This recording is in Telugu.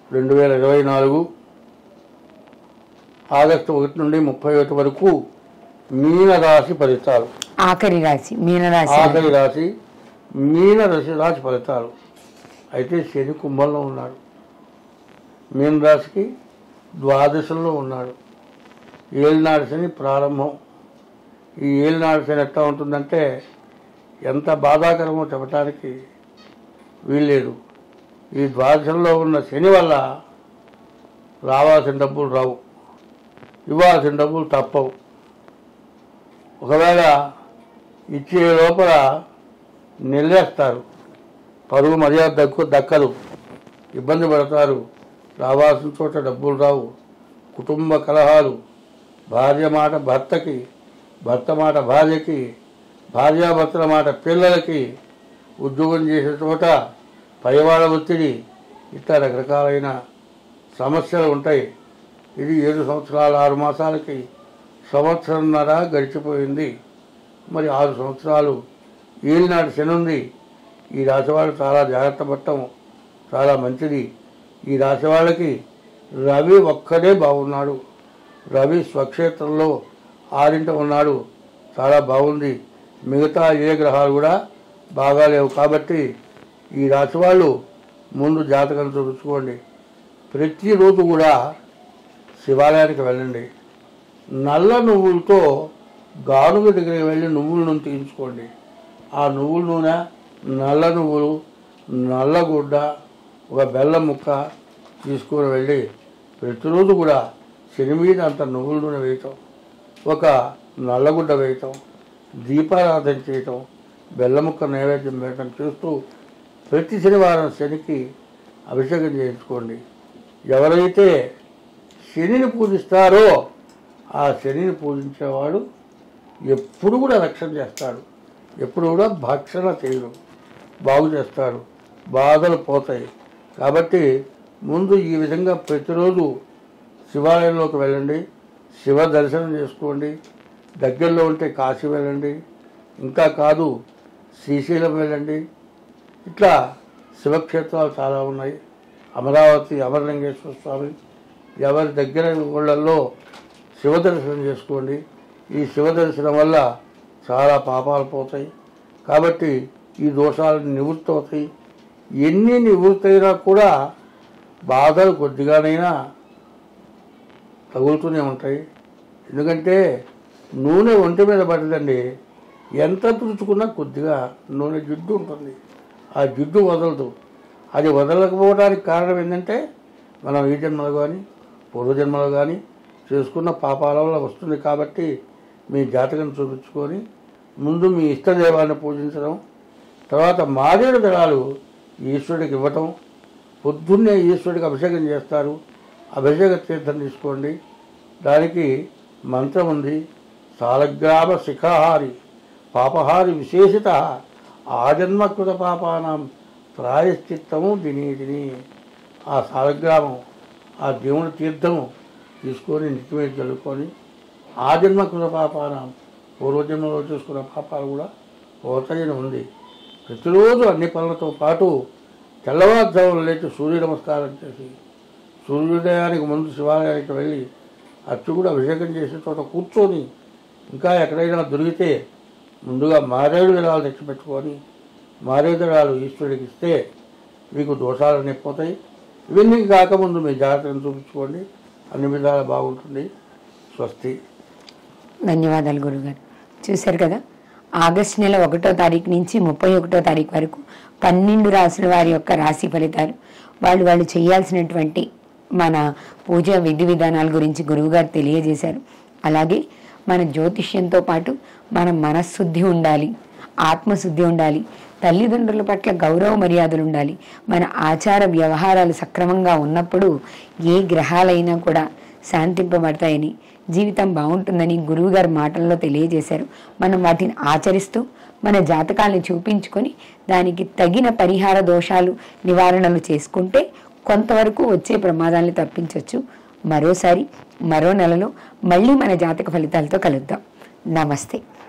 రెండు వేల ఇరవై నాలుగు ఆగస్టు ఒకటి నుండి ముప్పై ఒకటి వరకు మీన రాశి ఫలితాలు ఆఖరి రాశి మీనరాశి ఆఖరి రాశి మీన రాశి రాశి ఫలితాలు అయితే శని కుంభంలో ఉన్నాడు మీన రాశికి ద్వాదశంలో ఉన్నాడు ఏలినాడు శని ప్రారంభం ఈ ఏలినాడు శని ఎట్లా ఉంటుందంటే ఎంత బాధాకరమో చెప్పడానికి వీల్లేదు ఈ ద్వాదశంలో ఉన్న శని వల్ల రావాల్సిన డబ్బులు రావు ఇవ్వాల్సిన డబ్బులు తప్పవు ఒకవేళ ఇచ్చే లోపల నిల్లేస్తారు పరువు మర్యాద దక్కు దక్కదు ఇబ్బంది పడతారు రావాల్సిన చోట డబ్బులు రావు కుటుంబ కలహాలు భార్య మాట భర్తకి భర్త మాట భార్యకి భార్యాభర్తల మాట పిల్లలకి ఉద్యోగం చేసే చోట పైవాళ్ళ ఒత్తిడి ఇట్లా రకరకాలైన సమస్యలు ఉంటాయి ఇది ఏడు సంవత్సరాల ఆరు మాసాలకి సంవత్సరంన్నర గడిచిపోయింది మరి ఆరు సంవత్సరాలు ఏలినాటి శని ఉంది ఈ రాశి వాళ్ళు చాలా జాగ్రత్త పడటం చాలా మంచిది ఈ రాశి వాళ్ళకి రవి ఒక్కడే బాగున్నాడు రవి స్వక్షేత్రంలో ఆరింట ఉన్నాడు చాలా బాగుంది మిగతా ఏ గ్రహాలు కూడా బాగాలేవు కాబట్టి ఈ రాశి వాళ్ళు ముందు జాతకం చూపించుకోండి ప్రతిరోజు కూడా శివాలయానికి వెళ్ళండి నల్ల నువ్వులతో గానుగ దగ్గరికి వెళ్ళి నువ్వుల నూనె తీయించుకోండి ఆ నువ్వుల నూనె నల్ల నువ్వులు నల్లగుడ్డ ఒక బెల్లం ముక్క తీసుకొని వెళ్ళి ప్రతిరోజు కూడా శని మీద అంత నువ్వుల నూనె వేయటం ఒక నల్లగుడ్డ వేయటం దీపారాధన చేయటం బెల్లం ముక్క నైవేద్యం వేయటం చేస్తూ ప్రతి శనివారం శనికి అభిషేకం చేయించుకోండి ఎవరైతే శనిని పూజిస్తారో ఆ శనిని పూజించేవాడు ఎప్పుడు కూడా రక్షణ చేస్తాడు ఎప్పుడు కూడా భక్షణ చేయడు బాగు చేస్తాడు బాధలు పోతాయి కాబట్టి ముందు ఈ విధంగా ప్రతిరోజు శివాలయంలోకి వెళ్ళండి శివ దర్శనం చేసుకోండి దగ్గరలో ఉంటే కాశీ వెళ్ళండి ఇంకా కాదు శ్రీశైలం వెళ్ళండి ఇట్లా శివక్షేత్రాలు చాలా ఉన్నాయి అమరావతి అమరలింగేశ్వర స్వామి ఎవరి దగ్గర ఊళ్ళల్లో శివ దర్శనం చేసుకోండి ఈ శివ దర్శనం వల్ల చాలా పాపాలు పోతాయి కాబట్టి ఈ దోషాలు నివృత్తి అవుతాయి ఎన్ని నివృత్తైనా కూడా బాధలు కొద్దిగానైనా తగులుతూనే ఉంటాయి ఎందుకంటే నూనె ఒంటి మీద పడదండి ఎంత తుడుచుకున్నా కొద్దిగా నూనె జిడ్డు ఉంటుంది ఆ జిడ్డు వదలదు అది వదలకపోవడానికి కారణం ఏంటంటే మనం ఈ జన్మలో కానీ పూర్వజన్మలో కానీ చేసుకున్న పాపాల వల్ల వస్తుంది కాబట్టి మీ జాతకం చూపించుకొని ముందు మీ ఇష్టదైవాన్ని పూజించడం తర్వాత మారేడు దళాలు ఈశ్వరుడికి ఇవ్వటం పొద్దున్నే ఈశ్వరుడికి అభిషేకం చేస్తారు అభిషేక తీర్థం తీసుకోండి దానికి మంత్రం ఉంది సాలగ్రామ శిఖాహారి పాపహారి విశేషిత ఆజన్మకృత పాపానం ప్రాయశ్చిత్తము దిని దిని ఆ సాలగ్రామం ఆ దేవుని తీర్థము తీసుకొని నిత్యమే చల్లుకొని ఆ జన్మకృత పాపానం పూర్వజన్మలో చేసుకున్న పాపాలు కూడా పోతాయని ఉంది ప్రతిరోజు అన్ని పనులతో పాటు తెల్లవారుజామున లేచి సూర్య నమస్కారం చేసి సూర్యోదయానికి ముందు శివాలయానికి వెళ్ళి అచ్చు కూడా అభిషేకం చేసే చోట కూర్చొని ఇంకా ఎక్కడైనా దొరికితే ముందుగా మారేడు దళాలు తెచ్చిపెట్టుకొని మారేడు దళాలు ఈశ్వరుడికి ఇస్తే మీకు దోషాలన్నీ పోతాయి ఇవన్నీ కాకముందు మీ జాగ్రత్తను చూపించుకోండి అన్ని విధాలు బాగుంటుంది స్వస్తి ధన్యవాదాలు గురుగారు చూశారు కదా ఆగస్టు నెల ఒకటో తారీఖు నుంచి ముప్పై ఒకటో తారీఖు వరకు పన్నెండు రాసుల వారి యొక్క రాశి ఫలితాలు వాళ్ళు వాళ్ళు చేయాల్సినటువంటి మన పూజ విధి విధానాల గురించి గురువుగారు తెలియజేశారు అలాగే మన జ్యోతిష్యంతో పాటు మన మనశుద్ధి ఉండాలి ఆత్మశుద్ధి ఉండాలి తల్లిదండ్రుల పట్ల గౌరవ మర్యాదలు ఉండాలి మన ఆచార వ్యవహారాలు సక్రమంగా ఉన్నప్పుడు ఏ గ్రహాలైనా కూడా శాంతింపబడతాయని జీవితం బాగుంటుందని గురువుగారు మాటల్లో తెలియజేశారు మనం వాటిని ఆచరిస్తూ మన జాతకాలను చూపించుకొని దానికి తగిన పరిహార దోషాలు నివారణలు చేసుకుంటే కొంతవరకు వచ్చే ప్రమాదాలను తప్పించవచ్చు మరోసారి మరో నెలలో మళ్ళీ మన జాతక ఫలితాలతో కలుద్దాం నమస్తే